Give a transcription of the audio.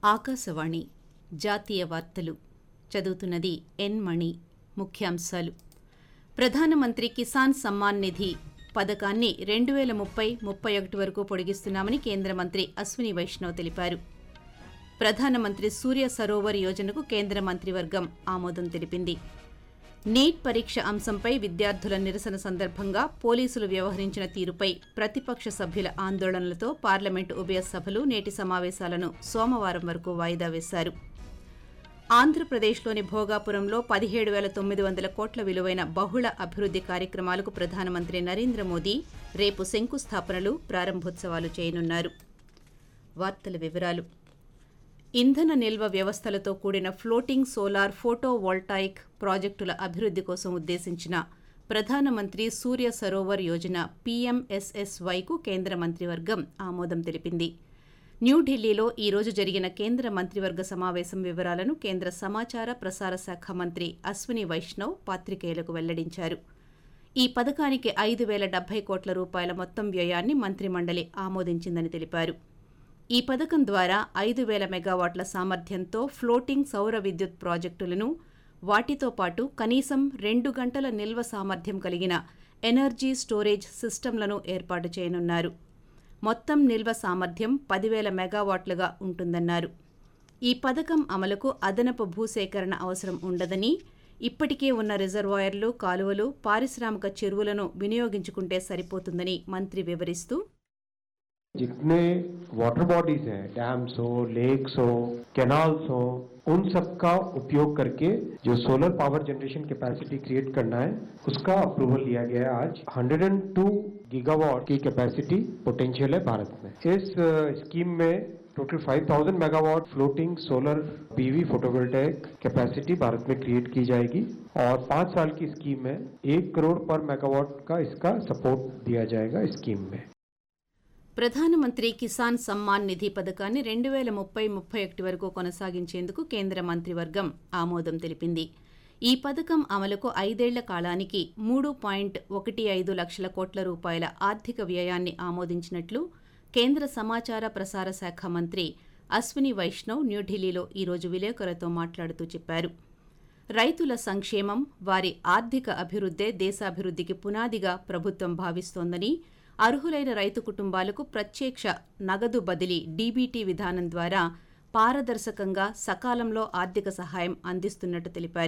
ఆకాశవాణి జాతీయ వార్తలు చదువుతున్నది ఎన్ మణి ముఖ్యాంశాలు ప్రధానమంత్రి కిసాన్ సమ్మాన్ నిధి పథకాన్ని రెండు వేల ముప్పై ముప్పై ఒకటి వరకు పొడిగిస్తున్నామని కేంద్ర మంత్రి అశ్విని వైష్ణవ్ తెలిపారు ప్రధానమంత్రి సూర్య సరోవర్ యోజనకు కేంద్ర మంత్రివర్గం ఆమోదం తెలిపింది నీట్ పరీక్ష అంశంపై విద్యార్థుల నిరసన సందర్భంగా పోలీసులు వ్యవహరించిన తీరుపై ప్రతిపక్ష సభ్యుల ఆందోళనలతో పార్లమెంటు ఉభయ సభలు నేటి సమావేశాలను సోమవారం వరకు వాయిదా వేశారు ఆంధ్రప్రదేశ్లోని భోగాపురంలో పదిహేడు వేల తొమ్మిది వందల కోట్ల విలువైన బహుళ అభివృద్ది కార్యక్రమాలకు ప్రధానమంత్రి నరేంద్ర మోదీ రేపు శంకుస్థాపనలు ప్రారంభోత్సవాలు చేయనున్నారు వార్తల వివరాలు ఇంధన నిల్వ వ్యవస్థలతో కూడిన ఫ్లోటింగ్ సోలార్ ఫోటో వోల్టాయిక్ ప్రాజెక్టుల అభివృద్ది కోసం ఉద్దేశించిన ప్రధానమంత్రి సూర్య సరోవర్ యోజన పీఎంఎస్ఎస్వైకు కేంద్ర మంత్రివర్గం ఆమోదం తెలిపింది న్యూఢిల్లీలో ఈ రోజు జరిగిన కేంద్ర మంత్రివర్గ సమావేశం వివరాలను కేంద్ర సమాచార ప్రసార శాఖ మంత్రి అశ్విని వైష్ణవ్ పాత్రికేయులకు వెల్లడించారు ఈ పథకానికి ఐదు వేల డెబ్బై కోట్ల రూపాయల మొత్తం వ్యయాన్ని మంత్రిమండలి ఆమోదించిందని తెలిపారు ఈ పథకం ద్వారా ఐదు వేల మెగావాట్ల సామర్థ్యంతో ఫ్లోటింగ్ సౌర విద్యుత్ ప్రాజెక్టులను వాటితో పాటు కనీసం రెండు గంటల నిల్వ సామర్థ్యం కలిగిన ఎనర్జీ స్టోరేజ్ సిస్టంలను ఏర్పాటు చేయనున్నారు మొత్తం నిల్వ సామర్థ్యం పదివేల మెగావాట్లుగా ఉంటుందన్నారు ఈ పథకం అమలుకు అదనపు భూసేకరణ అవసరం ఉండదని ఇప్పటికే ఉన్న రిజర్వాయర్లు కాలువలు పారిశ్రామిక చెరువులను వినియోగించుకుంటే సరిపోతుందని మంత్రి వివరిస్తూ जितने वाटर बॉडीज हैं डैम्स हो लेक्स हो कैनाल्स हो उन सब का उपयोग करके जो solar power generation capacity create करना है उसका अप्रूवल लिया गया है आज 102 गीगावाट की कैपेसिटी पोटेंशियल है भारत में इस स्कीम में total 5000 megawatt floating solar PV photovoltaic capacity Bharat में क्रिएट की जाएगी और पाँच साल की स्कीम में एक करोड़ पर मेगावाट का इसका सपोर्ट दिया जाएगा स्कीम में ప్రధానమంత్రి కిసాన్ సమ్మాన్ నిధి పథకాన్ని రెండు వేల ముప్పై ముప్పై ఒకటి వరకు కొనసాగించేందుకు కేంద్ర మంత్రివర్గం ఆమోదం తెలిపింది ఈ పథకం అమలుకు ఐదేళ్ల కాలానికి మూడు పాయింట్ ఒకటి ఐదు లక్షల కోట్ల రూపాయల ఆర్థిక వ్యయాన్ని ఆమోదించినట్లు కేంద్ర సమాచార ప్రసార శాఖ మంత్రి అశ్విని వైష్ణవ్ న్యూఢిల్లీలో ఈరోజు విలేకరులతో మాట్లాడుతూ చెప్పారు రైతుల సంక్షేమం వారి ఆర్థిక అభివృద్దే దేశాభివృద్ధికి పునాదిగా ప్రభుత్వం భావిస్తోందని అర్హులైన రైతు కుటుంబాలకు ప్రత్యక్ష నగదు బదిలీ డీబీటీ విధానం ద్వారా పారదర్శకంగా సకాలంలో ఆర్థిక సహాయం అందిస్తున్నట్టు తెలిపారు